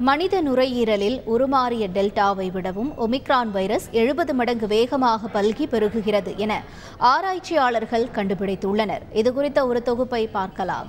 மனித நுரையீரலில் உருமாறிய டெல்டாவை விடவும் ஒமிக்ரான் வைரஸ் எழுபது மடங்கு வேகமாக பல்கி பெருகுகிறது என ஆராய்ச்சியாளர்கள் கண்டுபிடித்துள்ளனர் இதுகுறித்த ஒரு தொகுப்பை பார்க்கலாம்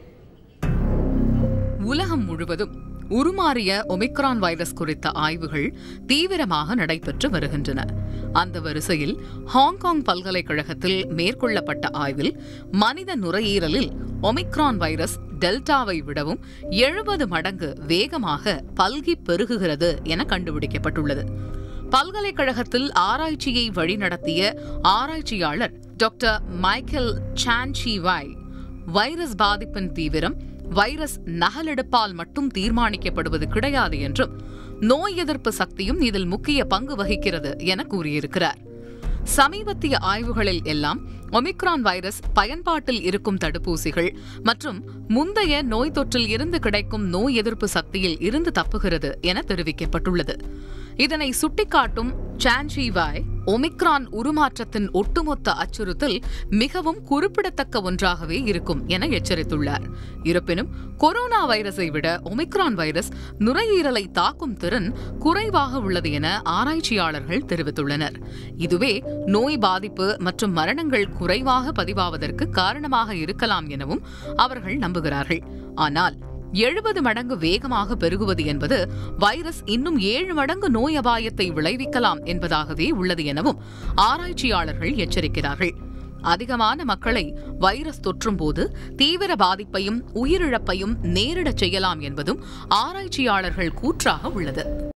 உலகம் முழுவதும் உருமாறிய ஒமிக்ரான் வைரஸ் குறித்த ஆய்வுகள் தீவிரமாக நடைபெற்று வருகின்றன அந்த வரிசையில் ஹாங்காங் பல்கலைக்கழகத்தில் மேற்கொள்ளப்பட்ட ஆய்வில் மனித நுரையீரலில் ஒமிக்ரான் வைரஸ் டெல்டாவை விடவும் எழுபது மடங்கு வேகமாக பல்கி பெருகுகிறது என கண்டுபிடிக்கப்பட்டுள்ளது பல்கலைக்கழகத்தில் ஆராய்ச்சியை வழிநடத்திய ஆராய்ச்சியாளர் டாக்டர் மைக்கேல் சான்ஷிவாய் வைரஸ் பாதிப்பின் தீவிரம் வைரஸ் நகலெடுப்பால் மட்டும் தீர்மானிக்கப்படுவது கிடையாது என்றும் நோய் எதிர்ப்பு சக்தியும் இதில் முக்கிய பங்கு வகிக்கிறது என கூறியிருக்கிறார் சமீபத்திய ஆய்வுகளில் எல்லாம் ஒமிக்ரான் வைரஸ் பயன்பாட்டில் இருக்கும் தடுப்பூசிகள் மற்றும் முந்தைய நோய் தொற்றில் இருந்து கிடைக்கும் நோய் எதிர்ப்பு சக்தியில் இருந்து தப்புகிறது என தெரிவிக்கப்பட்டுள்ளது இதனை சுட்டிக்காட்டும் சான்ஷிவாய் ஒமிக்ரான் உருமாற்றத்தின் ஒட்டுமொத்த அச்சுறுத்தல் மிகவும் குறிப்பிடத்தக்க ஒன்றாகவே இருக்கும் என எச்சரித்துள்ளார் இருப்பினும் கொரோனா வைரஸை விட ஒமிக்ரான் வைரஸ் நுரையீரலை தாக்கும் திறன் குறைவாக உள்ளது என ஆராய்ச்சியாளர்கள் தெரிவித்துள்ளனர் இதுவே நோய் பாதிப்பு மற்றும் மரணங்கள் குறைவாக பதிவாவதற்கு காரணமாக இருக்கலாம் எனவும் அவர்கள் நம்புகிறார்கள் ஆனால் எழுபது மடங்கு வேகமாக பெருகுவது என்பது வைரஸ் இன்னும் ஏழு மடங்கு நோய் அபாயத்தை விளைவிக்கலாம் என்பதாகவே உள்ளது எனவும் ஆராய்ச்சியாளர்கள் எச்சரிக்கிறார்கள் அதிகமான மக்களை வைரஸ் தொற்றும் போது தீவிர பாதிப்பையும் உயிரிழப்பையும் நேரிடச் செய்யலாம் என்பதும் ஆராய்ச்சியாளர்கள் கூற்றாக உள்ளது